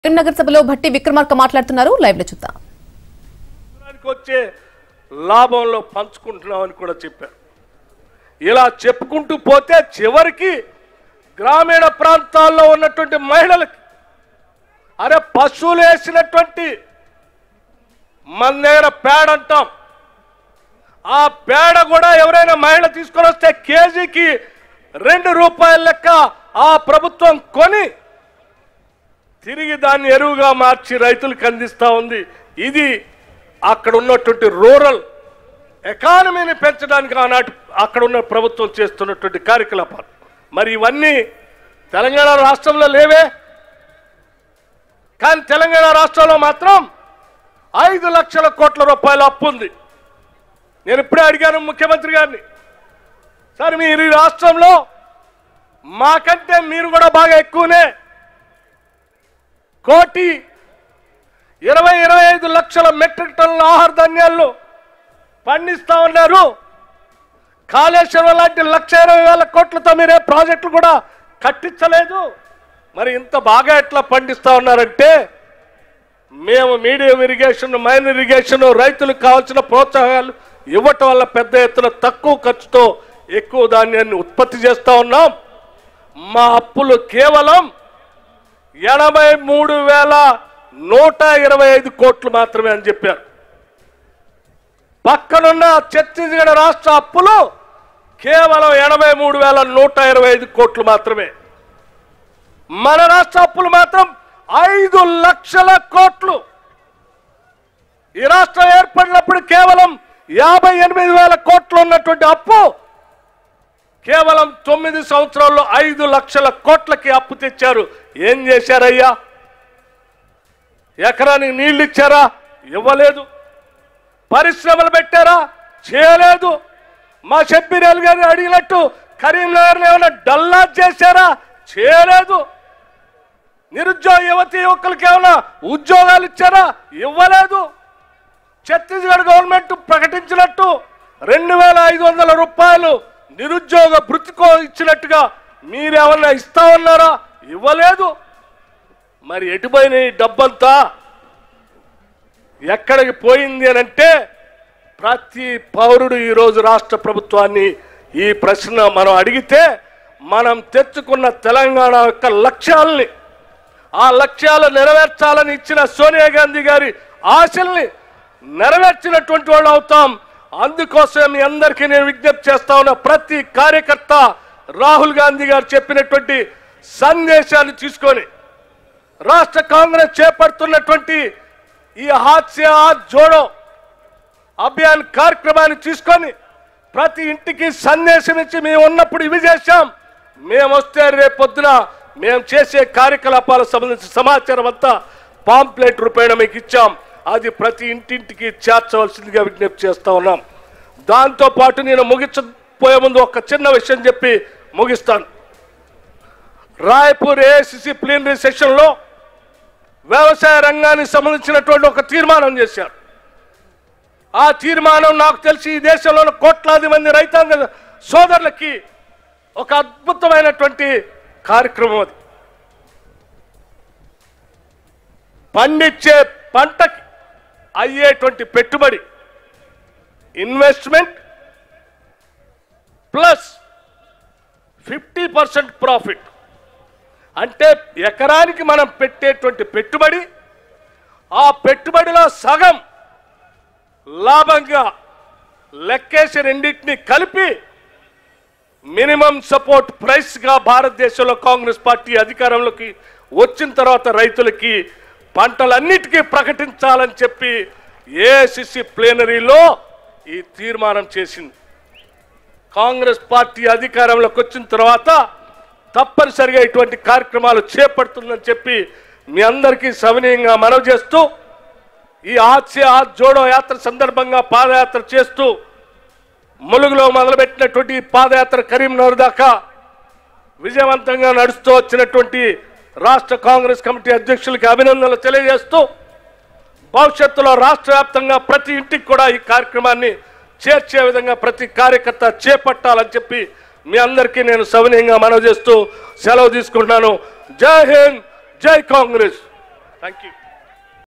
నగర్ సభలో భట్టి విక్రమార్క మాట్లాడుతున్నారు లైవ్ లో చూద్దాం సంవత్సరానికి వచ్చే లాభంలో పంచుకుంటున్నామని కూడా చెప్పారు ఇలా చెప్పుకుంటూ పోతే చివరికి గ్రామీణ ప్రాంతాల్లో ఉన్నటువంటి మహిళలకి అరే పశువులు వేసినటువంటి మన దగ్గర పేడ అంటాం ఆ పేడ కూడా ఎవరైనా మహిళ తీసుకొని వస్తే కేజీకి రెండు రూపాయల లెక్క ఆ ప్రభుత్వం కొని తిరిగి దాన్ని ఎరువుగా మార్చి రైతులకు అందిస్తూ ఉంది ఇది అక్కడ ఉన్నటువంటి రూరల్ ఎకానమీని పెంచడానికి ఆనాటి అక్కడ ఉన్న ప్రభుత్వం చేస్తున్నటువంటి కార్యకలాపాలు మరి ఇవన్నీ తెలంగాణ రాష్ట్రంలో లేవే కానీ తెలంగాణ రాష్ట్రంలో మాత్రం ఐదు లక్షల కోట్ల రూపాయల అప్పు ఉంది నేను ఇప్పుడే అడిగాను ముఖ్యమంత్రి గారిని సార్ మీరు ఈ రాష్ట్రంలో మాకంటే మీరు కూడా బాగా ఎక్కువనే కోటి ఇరవై ఇరవై ఐదు లక్షల మెట్రిక్ టన్నుల ఆహార ధాన్యాలు పండిస్తా ఉన్నారు కాళేశ్వరం లాంటి లక్ష ఇరవై వేల కోట్లతో మీరే ప్రాజెక్టులు కూడా కట్టించలేదు మరి ఇంత బాగా ఎట్లా పండిస్తా ఉన్నారంటే మేము మీడియం ఇరిగేషన్ మైన్ ఇరిగేషన్ రైతులకు కావాల్సిన ప్రోత్సాహాలు ఇవ్వటం వల్ల పెద్ద ఎత్తున తక్కువ ఖర్చుతో ఎక్కువ ధాన్యాన్ని ఉత్పత్తి చేస్తా ఉన్నాం మా అప్పులు కేవలం ఎనభై మూడు వేల నూట ఇరవై ఐదు కోట్లు మాత్రమే అని చెప్పారు పక్కనున్న ఛత్తీస్గఢ్ రాష్ట్ర అప్పులు కేవలం ఎనభై మూడు వేల నూట ఇరవై ఐదు కోట్లు మాత్రమే మన రాష్ట్ర అప్పులు మాత్రం ఐదు లక్షల కోట్లు ఈ రాష్ట్రం ఏర్పడినప్పుడు కేవలం యాభై ఎనిమిది వేల కోట్లు ఉన్నటువంటి అప్పు కేవలం తొమ్మిది సంవత్సరాల్లో ఐదు లక్షల కోట్లకి అప్పు తెచ్చారు ఏం చేశారయ్యా ఎకరానికి నీళ్లు ఇచ్చారా ఇవ్వలేదు పరిశ్రమలు పెట్టారా చేయలేదు మా షబ్బీరేలు గారిని అడిగినట్టు కరీంనగర్ని ఏమైనా డల్లా చేశారా చేయలేదు నిరుద్యోగ యువతి యువకులకి ఏమైనా ఉద్యోగాలు ఇచ్చారా ఇవ్వలేదు ఛత్తీస్గఢ్ గవర్నమెంట్ ప్రకటించినట్టు రెండు వేల ఐదు వందల రూపాయలు నిరుద్యోగ భృతికో ఇచ్చినట్టుగా మీరేమన్నా ఇస్తా ఉన్నారా ఇవ్వలేదు మరి ఎటుపోయిన ఈ డబ్బంతా ఎక్కడికి పోయింది అని అంటే ప్రతి పౌరుడు ఈరోజు రాష్ట్ర ప్రభుత్వాన్ని ఈ ప్రశ్న మనం అడిగితే మనం తెచ్చుకున్న తెలంగాణ యొక్క లక్ష్యాలని ఆ లక్ష్యాలు నెరవేర్చాలని ఇచ్చిన సోనియా గాంధీ గారి ఆశల్ని నెరవేర్చినటువంటి వాళ్ళు అవుతాం అందుకోసం మీ అందరికీ నేను విజ్ఞప్తి చేస్తా ఉన్న ప్రతి కార్యకర్త రాహుల్ గాంధీ గారు చెప్పినటువంటి సందేశాన్ని తీసుకొని రాష్ట్ర కాంగ్రెస్ చేపడుతున్నటువంటి ఈ హాస్య జోడో అభియాన్ కార్యక్రమాన్ని తీసుకొని ప్రతి ఇంటికి సందేశం ఇచ్చి మేము ఉన్నప్పుడు ఇవి చేశాం మేము వస్తే రేపు పొద్దున మేము చేసే కార్యకలాపాలకు సంబంధించిన సమాచారం అంతా పాంప్లెట్ రూపేణ మీకు ఇచ్చాం అది ప్రతి ఇంటింటికి చేర్చవలసిందిగా విజ్ఞప్తి చేస్తా ఉన్నాం దాంతో పాటు నేను ముగించబోయే ముందు ఒక చిన్న విషయం చెప్పి ముగిస్తాను రాయపూర్ ఏఐసిసి ప్లీనరీ సెషన్లో వ్యవసాయ రంగానికి సంబంధించినటువంటి ఒక తీర్మానం చేశారు ఆ తీర్మానం నాకు తెలిసి ఈ దేశంలో ఉన్న కోట్లాది మంది రైతాంగ సోదరులకి ఒక అద్భుతమైనటువంటి కార్యక్రమం అది పండించే పంటకి అయ్యేటువంటి పెట్టుబడి investment plus fifty percent profit అంటే ఎకరానికి మనం పెట్టేటువంటి పెట్టుబడి ఆ పెట్టుబడిలో సగం లాభంగా లెక్కేసి రెండింటిని కలిపి మినిమం సపోర్ట్ ప్రైస్గా భారతదేశంలో కాంగ్రెస్ పార్టీ అధికారంలోకి వచ్చిన తర్వాత రైతులకి పంటలన్నిటికీ ప్రకటించాలని చెప్పి ఏఐసిసి ప్లేనరీలో ఈ తీర్మానం చేసింది కాంగ్రెస్ పార్టీ అధికారంలోకి వచ్చిన తర్వాత తప్పనిసరిగా ఇటువంటి కార్యక్రమాలు చేపడుతుందని చెప్పి మీ అందరికీ సవినీయంగా మనవి చేస్తూ ఈ ఆత్సే ఆ జోడో యాత్ర సందర్భంగా పాదయాత్ర చేస్తూ ములుగులో మొదలుపెట్టినటువంటి ఈ పాదయాత్ర కరీంనగర్ దాకా విజయవంతంగా నడుస్తూ వచ్చినటువంటి రాష్ట్ర కాంగ్రెస్ కమిటీ అధ్యక్షులకి అభినందనలు తెలియజేస్తూ భవిష్యత్తులో రాష్ట్ర వ్యాప్తంగా ప్రతి ఇంటికి కూడా ఈ కార్యక్రమాన్ని చేర్చే విధంగా ప్రతి కార్యకర్త చేపట్టాలని చెప్పి మీ అందరికీ నేను సవినయంగా మనవి చేస్తూ సెలవు తీసుకుంటున్నాను జై హింద్ జై కాంగ్రెస్ థ్యాంక్ యూ